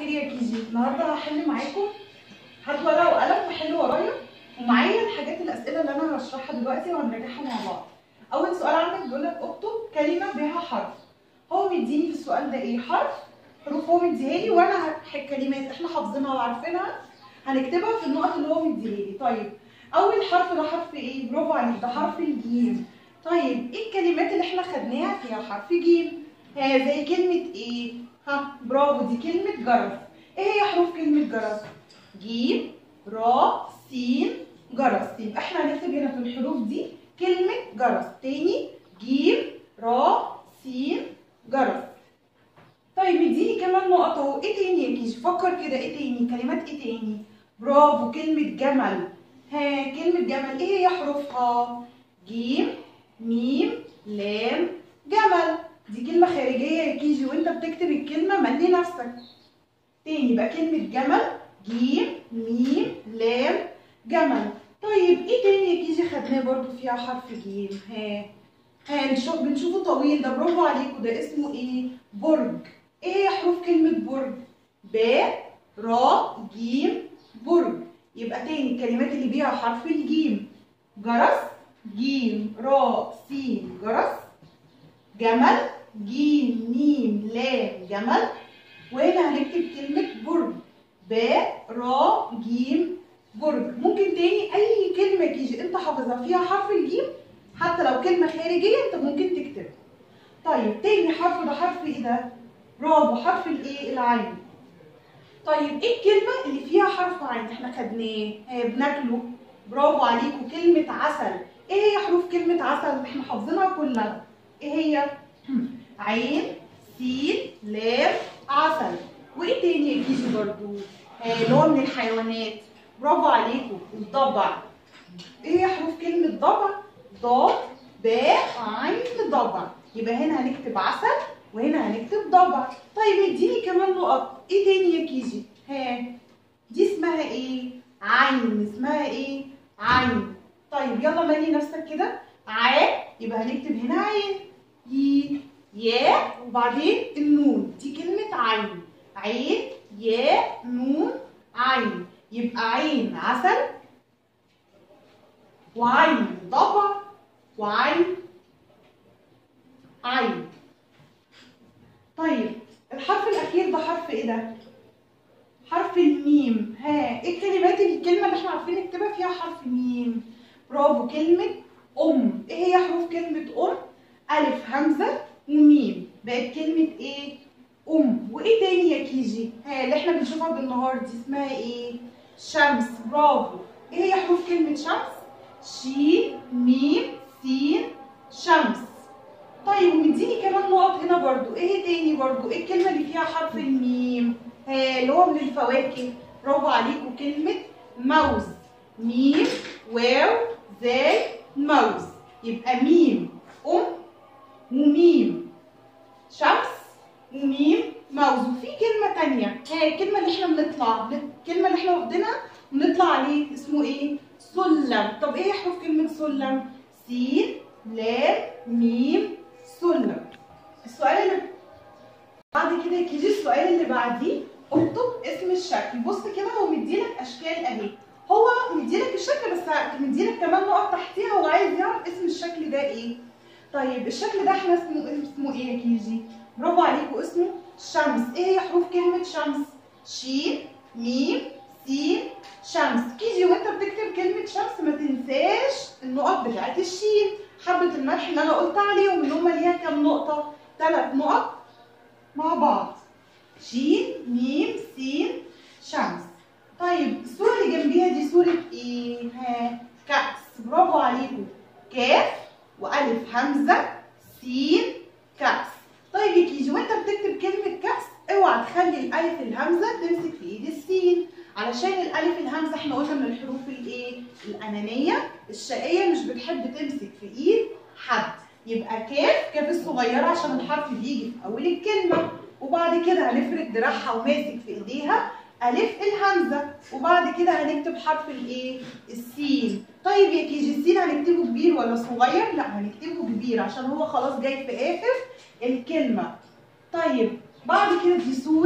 الخير يا كيجي النهارده هحل معاكم هات ورقه وقلم وحل ورايا ومعايا الحاجات الاسئله اللي انا هشرحها دلوقتي وهنراجعها مع بعض اول سؤال عندك بيقول لك اكتب كلمه بها حرف هو مديني في السؤال ده ايه حرف حروف هو مديها لي وانا ه- كلمات احنا حافظينها وعارفينها هنكتبها في النقط اللي هو مديها لي طيب اول حرف ده حرف ايه برافو عليك ده حرف الجيم طيب ايه الكلمات اللي احنا خدناها فيها حرف جيم ها زي كلمه ايه ها برافو دي كلمه جرس ايه هي حروف كلمه جرس جيم را سين جرس يبقى احنا هنكتب هنا في الحروف دي كلمه جرس تاني جيم را سين جرس طيب اديني كمان نقط اهو ايه تاني يا كيش فكر كده ايه تاني كلمات ايه تاني برافو كلمة جمل ها كلمة جمل ايه هي حروفها جيم ميم لام جمل دي كلمة خارجية يا كيجي وانت بتكتب الكلمة ملي نفسك تاني بقى كلمة جمل جيم ميم لام جمل طيب ايه تاني يا كيجي خدناه برضو فيها حرف جيم ها ها نشوف بنشوفه طويل ده برافو عليكم ده اسمه ايه برج ايه هي حروف كلمة برج باء راء جيم برج يبقى تاني الكلمات اللي بيها حرف الجيم جرس جيم راء سين جرس جمل جيم ميم لام جمل وهنا هنكتب كلمة برج باء راء جيم برج ممكن تاني أي كلمة تيجي أنت حافظها فيها حرف الجيم حتى لو كلمة خارجية أنت ممكن تكتبها طيب تاني حرف ده حرف إيه ده؟ برافو حرف الإيه؟ العين طيب إيه الكلمة اللي فيها حرف عين؟ إحنا خدناه آه، بناكله برافو عليكم كلمة عسل إيه هي حروف كلمة عسل؟ إحنا حافظينها كلها إيه هي؟ عين سين لام عسل وايه تاني يا كيجي برضو آه، اللي هو من الحيوانات برافو عليكم الضبع ايه هي حروف كلمة ضبع ضاد باء عين ضبع يبقى هنا هنكتب عسل وهنا هنكتب ضبع طيب اديني كمان نقط ايه تاني يا كيجي ها دي اسمها ايه عين اسمها ايه عين طيب يلا مالي نفسك كده ع يبقى هنكتب هنا عين ي ياء وبعدين النون دي كلمة عين عين ياء نون عين يبقى عين عسل وعين ضبع وعين عين طيب الحرف الأخير ده حرف إيه ده؟ حرف الميم ها ايه الكلمات اللي الكلمة اللي احنا عارفين نكتبها فيها حرف ميم برافو كلمة أم ايه هي حروف كلمة أم؟ ألف همزة وميم بقت كلمة ايه؟ أم وإيه تاني يا كيجي؟ ها اللي احنا بنشوفها بالنهار دي اسمها ايه؟ شمس برافو ايه هي حروف كلمة شمس؟ شين ميم سين شمس طيب ومديني كمان نقط هنا برضو ايه تاني برضو ايه الكلمة اللي فيها حرف الميم؟ ها اللي هو من الفواكه برافو عليكم كلمة موز ميم واو زي موز يبقى ميم أم وميم شمس وميم موز وفي كلمة تانية هي الكلمة اللي احنا بنطلع الكلمة اللي احنا واخدينها بنطلع عليه اسمه ايه؟ سلم طب ايه حروف كلمة سلم؟ سين لام ميم سلم السؤال اللي بعد كده يجي السؤال اللي بعديه اكتب اسم الشكل بص كده هو مديلك اشكال اهي هو مديلك الشكل بس مديلك كمان نقط تحتيها هو عايز يعرف اسم الشكل ده ايه طيب الشكل ده احنا اسمه اسمه ايه يا كيجي برافو عليكم اسمه شمس ايه هي حروف كلمة شمس شين ميم سين شمس كيجي وانت بتكتب كلمة شمس ما تنساش النقط بتاعت الشين حبة الملح اللي انا قلت عليهم اللي هم ليها كام نقطة ثلاث نقط مع بعض شين ميم سين شمس طيب الصورة اللي جنبيها دي صورة ايه؟ ها كأس برافو عليكم كاف وألف همزة سين كأس طيب يا كيجي وانت بتكتب كلمة كأس اوعى تخلي الألف الهمزة تمسك في ايد السين علشان الألف الهمزة احنا قلنا من الحروف الايه؟ الأنانية الشقية مش بتحب تمسك في ايد حد يبقى كاف كاف الصغيرة عشان الحرف بيجي في أول الكلمة وبعد كده هنفرد دراعها وماسك في ايديها ألف الهمزة وبعد كده هنكتب حرف الايه؟ السين طيب يا كيجي السين هنكتبه كبير ولا صغير؟ لا هنكتبه كبير عشان هو خلاص جاي في آخر الكلمة طيب بعد كده دي صورة ها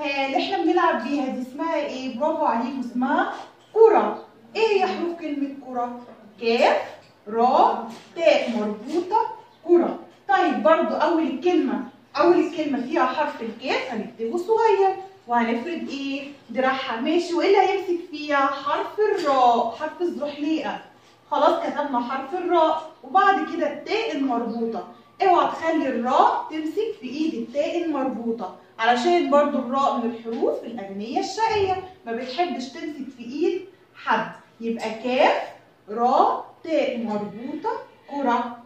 ها اللي احنا بنلعب بيها دي اسمها ايه برافو عليكم اسمها كرة ايه هي حروف كلمة كرة كاف را تاء مربوطة كرة طيب برضو اول الكلمة اول الكلمة فيها حرف الكاف هنكتبه صغير وهنفرد ايه دراعها ماشي وايه اللي هيمسك فيها حرف الراء حرف الزحليقة خلاص كتبنا حرف الراء وبعد كده التاء المربوطة اوعى تخلي الراء تمسك في ايد التاء المربوطة علشان برضو الراء من الحروف الأغنية الشقية ما بتحبش تمسك في ايد حد يبقى كاف راء تاء مربوطة كرة